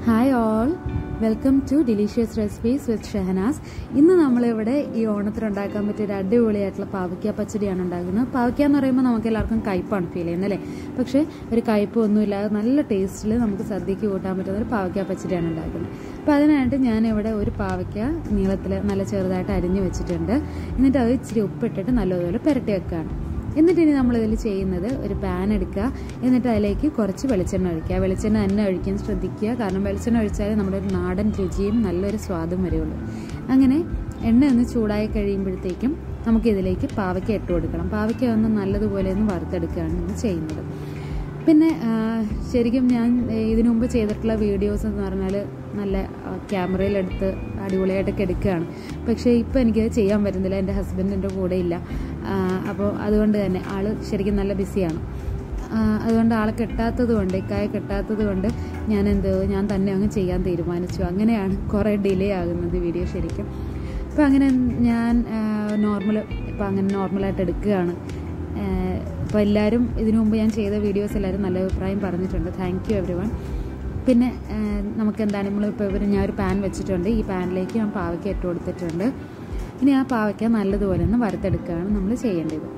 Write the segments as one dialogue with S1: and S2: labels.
S1: hi all welcome to delicious recipes with Shehnaz ഇന്ന് നമ്മളിവിടെ ഈ ഓണത്തിന് ഉണ്ടാക്കാൻ പറ്റിയ ഒരു അടിപൊളിയായിട്ടുള്ള പാവയ്ക്ക പച്ചടിയാണ് ഉണ്ടാക്കുന്നത് പാവയ്ക്ക എന്ന് പറയുമ്പോൾ നമുക്ക് എല്ലാവർക്കും കയ്പാണ് ഫീൽ ചെയ്യുന്നത് അല്ലേ പക്ഷേ ഒരു കയ്പ് ഒന്നുമില്ലാതെ നല്ല ടേസ്റ്റിൽ നമുക്ക് സദ്യക്ക് കൂട്ടാൻ പറ്റുന്ന ഒരു പാവയ്ക്ക പച്ചടിയാണ് ഉണ്ടാക്കുന്നത് അപ്പോൾ അതിനായിട്ട് ഞാനിവിടെ ഒരു പാവയ്ക്ക നീളത്തിൽ നല്ല ചെറുതായിട്ട് അരിഞ്ഞു വെച്ചിട്ടുണ്ട് എന്നിട്ട് അത് ഇച്ചിരി ഉപ്പിട്ടിട്ട് നല്ലതുപോലെ പുരട്ടി വെക്കുകയാണ് എന്നിട്ട് ഇനി നമ്മളിതിൽ ചെയ്യുന്നത് ഒരു പാൻ എടുക്കുക എന്നിട്ട് അതിലേക്ക് കുറച്ച് വെളിച്ചെണ്ണ ഒഴിക്കുക വെളിച്ചെണ്ണ തന്നെ ഒഴിക്കാൻ ശ്രദ്ധിക്കുക കാരണം വെളിച്ചെണ്ണ ഒഴിച്ചാൽ നമ്മുടെ ഒരു നാടൻ രുചിയും നല്ലൊരു സ്വാദും വരുള്ളൂ അങ്ങനെ എണ്ണ ഒന്ന് ചൂടായി കഴിയുമ്പോഴത്തേക്കും നമുക്കിതിലേക്ക് പാവയ്ക്ക ഇട്ട് കൊടുക്കണം പാവയ്ക്ക ഒന്ന് നല്ലതുപോലെ ഒന്ന് വറുത്തെടുക്കുകയാണ് ചെയ്യുന്നത് പിന്നെ ശരിക്കും ഞാൻ ഇതിനു മുമ്പ് ചെയ്തിട്ടുള്ള വീഡിയോസ് എന്ന് പറഞ്ഞാൽ നല്ല ക്യാമറയിലെടുത്ത് അടിപൊളിയായിട്ടൊക്കെ എടുക്കുകയാണ് പക്ഷേ ഇപ്പോൾ എനിക്കത് ചെയ്യാൻ പറ്റുന്നില്ല എൻ്റെ ഹസ്ബൻഡിൻ്റെ കൂടെ ഇല്ല അപ്പോൾ അതുകൊണ്ട് തന്നെ ആൾ ശരിക്കും നല്ല ബിസിയാണ് അതുകൊണ്ട് ആളെ കെട്ടാത്തത് കൊണ്ട് ഇക്കായ കെട്ടാത്തത് കൊണ്ട് ഞാൻ എന്ത് ഞാൻ തന്നെ അങ്ങ് ചെയ്യാൻ തീരുമാനിച്ചു അങ്ങനെയാണ് കുറേ ഡിലേ ആകുന്നത് വീഡിയോ ശരിക്കും അപ്പോൾ അങ്ങനെ ഞാൻ നോർമൽ ഇപ്പോൾ അങ്ങനെ നോർമലായിട്ട് എടുക്കുകയാണ് അപ്പോൾ എല്ലാവരും ഇതിനു മുമ്പ് ഞാൻ ചെയ്ത വീഡിയോസ് എല്ലാവരും നല്ല അഭിപ്രായം പറഞ്ഞിട്ടുണ്ട് താങ്ക് യു എവറി വൺ പിന്നെ നമുക്ക് എന്താണ് നമ്മളിപ്പോൾ ഇവർ ഞാൻ ഒരു പാൻ വെച്ചിട്ടുണ്ട് ഈ പാനിലേക്ക് ഞാൻ പാവയ്ക്ക ഇട്ട് കൊടുത്തിട്ടുണ്ട് ഇനി ആ പാവയ്ക്ക നല്ലതുപോലെ ഒന്ന് വറുത്തെടുക്കുകയാണ് നമ്മൾ ചെയ്യേണ്ടത്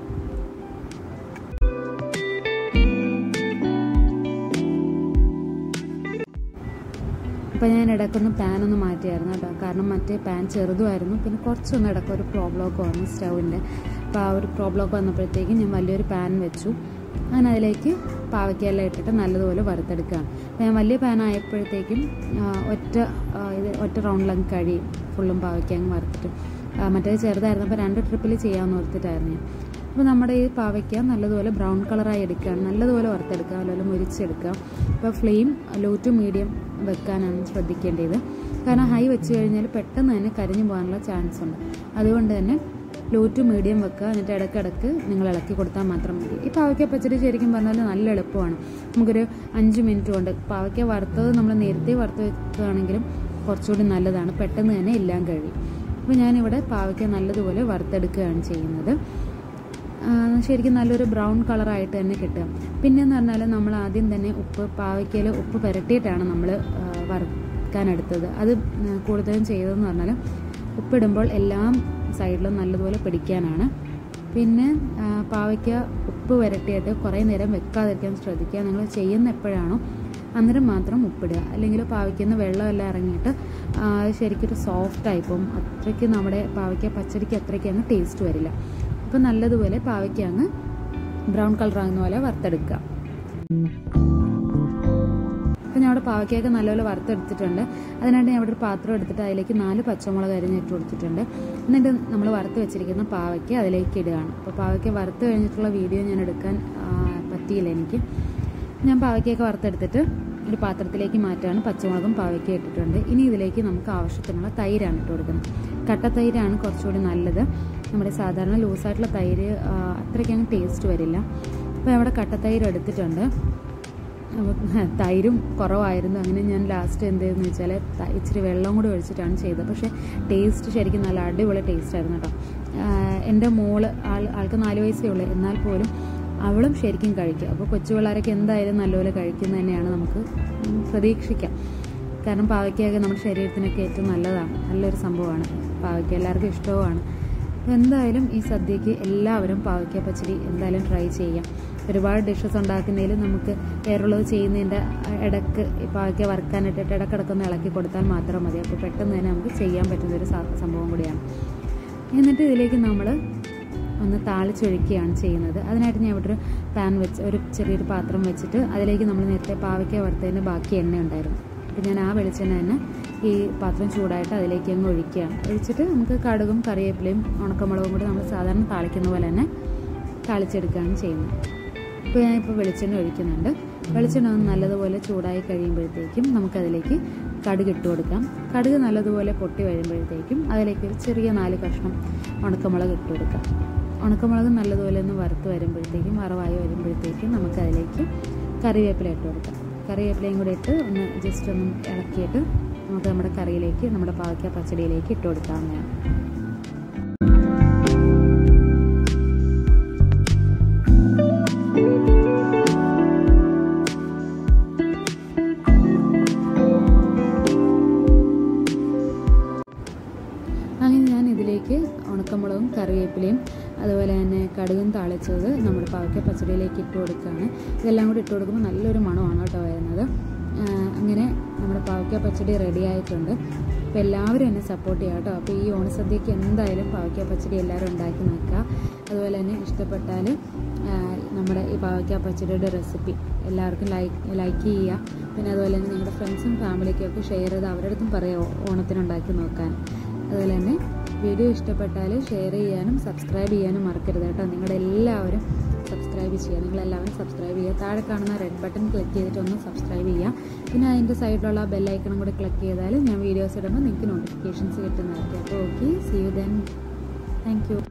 S1: അപ്പോൾ ഞാൻ ഇടയ്ക്കൊന്ന് പാൻ ഒന്ന് മാറ്റിയായിരുന്നു കേട്ടോ കാരണം മറ്റേ പാൻ ചെറുതുമായിരുന്നു പിന്നെ കുറച്ചൊന്ന് ഇടയ്ക്ക് ഒരു പ്രോബ്ലമൊക്കെ വന്നു സ്റ്റൗവിൻ്റെ അപ്പോൾ ആ ഒരു പ്രോബ്ലമൊക്കെ വന്നപ്പോഴത്തേക്കും ഞാൻ വലിയൊരു പാൻ വെച്ചു അങ്ങനെ അതിലേക്ക് പാവയ്ക്കെല്ലാം ഇട്ടിട്ട് നല്ലതുപോലെ വറുത്തെടുക്കുകയാണ് അപ്പോൾ ഞാൻ വലിയ പാൻ ആയപ്പോഴത്തേക്കും ഒറ്റ ഇത് ഒറ്റ റൗണ്ടിലങ്ങ് കഴിയും ഫുള്ളും പാവയ്ക്ക അങ്ങ് വറുത്തിട്ട് മറ്റേത് ചെറുതായിരുന്നപ്പോൾ രണ്ട് ട്രിപ്പിൽ ചെയ്യാമെന്ന് ഓർത്തിട്ടായിരുന്നു ഞാൻ അപ്പോൾ നമ്മുടെ ഈ പാവയ്ക്ക നല്ലതുപോലെ ബ്രൗൺ കളറായി എടുക്കുകയാണ് നല്ലതുപോലെ വറുത്തെടുക്കുക നല്ലപോലെ മുരിച്ചെടുക്കുക അപ്പോൾ ഫ്ലെയിം ലോ ടു മീഡിയം വെക്കാനാണ് ശ്രദ്ധിക്കേണ്ടത് കാരണം ഹൈ വെച്ച് കഴിഞ്ഞാൽ പെട്ടെന്ന് തന്നെ കരിഞ്ഞു പോകാനുള്ള ചാൻസ് ഉണ്ട് അതുകൊണ്ട് തന്നെ ലോ ടു മീഡിയം വെക്കുക എന്നിട്ട് ഇടയ്ക്കിടയ്ക്ക് നിങ്ങൾ ഇളക്കി കൊടുത്താൽ മാത്രം മതി ഈ പാവയ്ക്ക പച്ചടി ശരിക്കും പറഞ്ഞാൽ നല്ല എളുപ്പമാണ് നമുക്കൊരു അഞ്ച് മിനിറ്റ് കൊണ്ട് പാവയ്ക്ക വറുത്തത് നമ്മൾ നേരത്തെ വറുത്ത് വെക്കുകയാണെങ്കിലും കുറച്ചുകൂടി നല്ലതാണ് പെട്ടെന്ന് തന്നെ എല്ലാം കഴിയും അപ്പോൾ ഞാനിവിടെ പാവയ്ക്ക നല്ലതുപോലെ വറുത്തെടുക്കുകയാണ് ചെയ്യുന്നത് ശരിക്കും നല്ലൊരു ബ്രൗൺ കളറായിട്ട് തന്നെ കിട്ടുക പിന്നെയെന്ന് പറഞ്ഞാൽ നമ്മൾ ആദ്യം തന്നെ ഉപ്പ് പാവയ്ക്കയിൽ ഉപ്പ് പുരട്ടിയിട്ടാണ് നമ്മൾ വറുക്കാനെടുത്തത് അത് കൂടുതലും ചെയ്തതെന്ന് പറഞ്ഞാൽ ഉപ്പിടുമ്പോൾ എല്ലാം സൈഡിലും നല്ലതുപോലെ പിടിക്കാനാണ് പിന്നെ പാവയ്ക്ക ഉപ്പ് പുരട്ടിയിട്ട് കുറേ നേരം വെക്കാതിരിക്കാൻ ശ്രദ്ധിക്കുക നിങ്ങൾ ചെയ്യുന്ന എപ്പോഴാണോ അന്നേരം മാത്രം ഉപ്പിടുക അല്ലെങ്കിൽ പാവയ്ക്കുന്ന വെള്ളമെല്ലാം ഇറങ്ങിയിട്ട് ശരിക്കൊരു സോഫ്റ്റായി പോകും അത്രയ്ക്ക് നമ്മുടെ പാവയ്ക്ക പച്ചടിക്ക് അത്രയ്ക്ക് അങ്ങ് ടേസ്റ്റ് വരില്ല അപ്പോൾ നല്ലതുപോലെ പാവയ്ക്ക അങ്ങ് ബ്രൗൺ കളർ ആകുന്ന പോലെ വറുത്തെടുക്കുക അപ്പോൾ ഞാൻ അവിടെ പാവയ്ക്കൊക്കെ നല്ലപോലെ വറുത്തെടുത്തിട്ടുണ്ട് അതിനായിട്ട് ഞാൻ അവിടെ ഒരു പാത്രം എടുത്തിട്ട് അതിലേക്ക് നാല് പച്ചമുളക് അരിഞ്ഞിട്ട് കൊടുത്തിട്ടുണ്ട് എന്നിട്ട് നമ്മൾ വറുത്ത് വെച്ചിരിക്കുന്ന പാവയ്ക്ക് അതിലേക്ക് ഇടുകയാണ് അപ്പോൾ പാവയ്ക്ക വറുത്ത് കഴിഞ്ഞിട്ടുള്ള വീഡിയോ ഞാൻ എടുക്കാൻ പറ്റിയില്ല എനിക്ക് ഞാൻ പാവയ്ക്കൊക്കെ വറുത്തെടുത്തിട്ട് ഒരു പാത്രത്തിലേക്ക് മാറ്റാണ് പച്ചമുളകും പാവയ്ക്ക ഇട്ടിട്ടുണ്ട് ഇനി ഇതിലേക്ക് നമുക്ക് ആവശ്യത്തിനുള്ള തൈരാണ് ഇട്ട് കൊടുക്കുന്നത് കട്ട തൈരാണ് കുറച്ചുകൂടി നല്ലത് നമ്മുടെ സാധാരണ ലൂസായിട്ടുള്ള തൈര് അത്രയ്ക്ക് അങ്ങ് ടേസ്റ്റ് വരില്ല അപ്പോൾ അവിടെ കട്ടത്തൈര് എടുത്തിട്ടുണ്ട് തൈരും കുറവായിരുന്നു അങ്ങനെ ഞാൻ ലാസ്റ്റ് എന്ത് ചെയ്തെന്ന് വെച്ചാൽ ഇച്ചിരി വെള്ളം കൂടി ഒഴിച്ചിട്ടാണ് ചെയ്തത് പക്ഷേ ടേസ്റ്റ് ശരിക്കും നല്ല അടിപൊളി ടേസ്റ്റ് ആയിരുന്നു കേട്ടോ എൻ്റെ മോള് ആൾ ആൾക്ക് നാല് വയസ്സേ ഉള്ളൂ എന്നാൽ പോലും അവളും ശരിക്കും കഴിക്കും അപ്പോൾ കൊച്ചു പിള്ളേരൊക്കെ എന്തായാലും നല്ലപോലെ കഴിക്കുന്നത് തന്നെയാണ് നമുക്ക് പ്രതീക്ഷിക്കാം കാരണം പാവയ്ക്കൊക്കെ നമ്മുടെ ശരീരത്തിനൊക്കെ ഏറ്റവും നല്ലതാണ് നല്ലൊരു സംഭവമാണ് പാവയ്ക്ക എല്ലാവർക്കും ഇഷ്ടവുമാണ് എന്തായാലും ഈ സദ്യക്ക് എല്ലാവരും പാവയ്ക്ക പച്ചടി എന്തായാലും ട്രൈ ചെയ്യാം ഒരുപാട് ഡിഷസ് ഉണ്ടാക്കുന്നതിൽ നമുക്ക് വേറുള്ളത് ചെയ്യുന്നതിൻ്റെ ഇടക്ക് പാവയ്ക്ക വറുക്കാനിട്ടിട്ട് ഇടക്കിടക്കൊന്ന് ഇളക്കി കൊടുത്താൽ മാത്രം മതി അപ്പോൾ പെട്ടെന്ന് തന്നെ നമുക്ക് ചെയ്യാൻ പറ്റുന്ന ഒരു സംഭവം കൂടിയാണ് എന്നിട്ട് ഇതിലേക്ക് നമ്മൾ ഒന്ന് താളിച്ചൊഴിക്കുകയാണ് ചെയ്യുന്നത് അതിനായിട്ട് ഞാൻ ഇവിടെ ഒരു പാൻ വെച്ച് ഒരു ചെറിയൊരു പാത്രം വെച്ചിട്ട് അതിലേക്ക് നമ്മൾ നേരത്തെ പാവയ്ക്ക വറുത്തതിന് ബാക്കി എണ്ണ ഉണ്ടായിരുന്നു അപ്പോൾ ഞാൻ ആ വെളിച്ചെണ്ണ തന്നെ ഈ പാത്രം ചൂടായിട്ട് അതിലേക്ക് അങ്ങ് ഒഴിക്കുകയാണ് ഒഴിച്ചിട്ട് നമുക്ക് കടുകും കറിവേപ്പിലയും ഉണക്കമുളകും കൂടി നമ്മൾ സാധാരണ താളിക്കുന്ന പോലെ തന്നെ താളിച്ചെടുക്കുകയാണ് ചെയ്യുന്നത് ഇപ്പോൾ ഞാനിപ്പോൾ വെളിച്ചെണ്ണ ഒഴിക്കുന്നുണ്ട് വെളിച്ചെണ്ണ ഒന്ന് നല്ലതുപോലെ ചൂടായി കഴിയുമ്പോഴത്തേക്കും നമുക്കതിലേക്ക് കടുക് ഇട്ട് കൊടുക്കാം കടുക് നല്ലതുപോലെ പൊട്ടി വരുമ്പോഴത്തേക്കും അതിലേക്ക് ഒരു ചെറിയ നാല് കഷ്ണം ഉണക്കമുളക് ഇട്ട് കൊടുക്കാം ഉണക്കമുളക് നല്ലതുപോലെ ഒന്ന് വറുത്ത് വരുമ്പോഴത്തേക്കും വറവായി വരുമ്പോഴത്തേക്കും നമുക്കതിലേക്ക് കറിവേപ്പില ഇട്ട് കൊടുക്കാം കറിവേപ്പിലയും കൂടി ഇട്ട് ഒന്ന് ജസ്റ്റ് ഒന്ന് ഇളക്കിയിട്ട് നമുക്ക് നമ്മുടെ കറിയിലേക്ക് നമ്മുടെ പാവയ്ക്ക പച്ചടിയിലേക്ക് ഇട്ട് കൊടുക്കാവുന്നതാണ് കറിവേപ്പിലയും അതുപോലെ തന്നെ കടുകും താളിച്ചത് നമ്മുടെ പാവയ്ക്ക പച്ചടിയിലേക്ക് ഇട്ട് കൊടുക്കുകയാണ് ഇതെല്ലാം കൂടി ഇട്ട് കൊടുക്കുമ്പോൾ നല്ലൊരു മണമാണ് കേട്ടോ വരുന്നത് ആ, അങ്ങനെ നമ്മുടെ പാവയ്ക്ക പച്ചടി റെഡി ആയിട്ടുണ്ട് അപ്പോൾ എല്ലാവരും എന്നെ സപ്പോർട്ട് ചെയ്യുക കേട്ടോ അപ്പോൾ ഈ ഓണസദ്യക്ക് എന്തായാലും പാവയ്ക്ക പച്ചടി എല്ലാവരും ഉണ്ടാക്കി നോക്കുക അതുപോലെ തന്നെ ഇഷ്ടപ്പെട്ടാൽ ആ, നമ്മുടെ ഈ പാവയ്ക്ക പച്ചടിയുടെ റെസിപ്പി എല്ലാവർക്കും ലൈക്ക് ലൈക്ക് ചെയ്യുക പിന്നെ അതുപോലെ തന്നെ നിങ്ങളുടെ ഫ്രണ്ട്സും ഫാമിലിക്കും ഒക്കെ ഷെയർ ചെയ്ത് അവരുടെ അടുത്തും പറയുക ഓണത്തിന് ഉണ്ടാക്കി നോക്കാൻ അതുപോലെ തന്നെ വീഡിയോ ഇഷ്ടപ്പെട്ടാൽ ഷെയർ ചെയ്യാനും സബ്സ്ക്രൈബ് ചെയ്യാനും മറക്കരുത് കേട്ടോ നിങ്ങളുടെ എല്ലാവരും സബ്സ്ക്രൈബ് ചെയ്യുക നിങ്ങളെല്ലാവരും സബ്സ്ക്രൈബ് ചെയ്യുക താഴെ കാണുന്ന റെഡ് ബട്ടൺ ക്ലിക്ക് ചെയ്തിട്ട് ഒന്ന് സബ്സ്ക്രൈബ് ചെയ്യുക പിന്നെ അതിൻ്റെ സൈഡിലുള്ള ബെല്ലൈക്കണും കൂടെ ക്ലിക്ക് ചെയ്താൽ ഞാൻ വീഡിയോസ് ഇടുമ്പോൾ നിങ്ങൾക്ക് നോട്ടിഫിക്കേഷൻസ് കിട്ടുന്നതായിരിക്കും അപ്പോൾ okay see you then thank U